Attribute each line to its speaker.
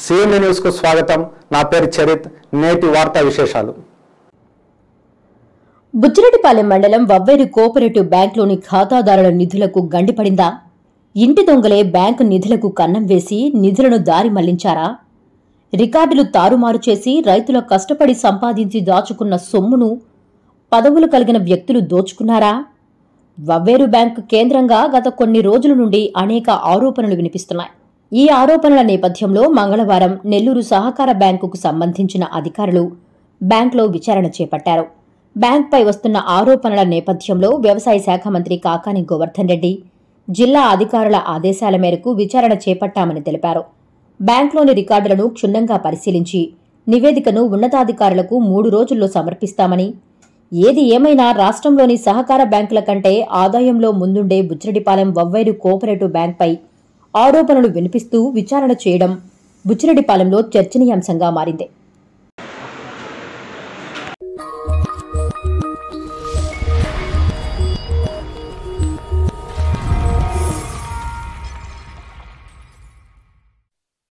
Speaker 1: CMA news కు స్వాగతం నా పేరు చరిత్ నేటి వార్తా విశేషాలు
Speaker 2: బుచ్చిరెడ్డిపాలెం మండలం వవ్వేరు కోఆపరేటివ్ బ్యాంకులోని ఖాతాదారుల నిధులకు గండిపడిందా ఇంటి దొంగలే బ్యాంకు నిధులకు కన్నం వేసి నిధులను దారి మళ్లించారా రికార్డులు తారుమారు చేసి రైతుల కష్టపడి సంపాదించి దాచుకున్న సొమ్మును పదవులు కలిగిన వ్యక్తులు దోచుకున్నారా వవ్వేరు బ్యాంకు కేంద్రంగా గత కొన్ని రోజుల నుండి అనేక ఆరోపణలు వినిపిస్తున్నాయి ఈ ఆరోపణల నేపథ్యంలో మంగళవారం నెల్లూరు సహకార బ్యాంకుకు సంబంధించిన అధికారులు బ్యాంకులో విచారణ చేపట్టారు బ్యాంక్పై వస్తున్న ఆరోపణల నేపథ్యంలో వ్యవసాయ శాఖ మంత్రి కాకాని గోవర్ధన్ రెడ్డి జిల్లా అధికారుల ఆదేశాల మేరకు విచారణ చేపట్టామని తెలిపారు బ్యాంకులోని రికార్డులను క్షుణ్ణంగా పరిశీలించి నివేదికను ఉన్నతాధికారులకు మూడు రోజుల్లో సమర్పిస్తామని ఏది ఏమైనా రాష్ట్రంలోని సహకార బ్యాంకుల కంటే ఆదాయంలో ముందుండే బుచ్చిరెడ్డిపాలెం వవ్వైరు కోఆపరేటివ్ బ్యాంక్పై ఆరోపణలు వినిపిస్తూ విచారణ చేయడం బుచ్చిరెడ్డిపాలెంలో చర్చనీయాంశంగా మారింది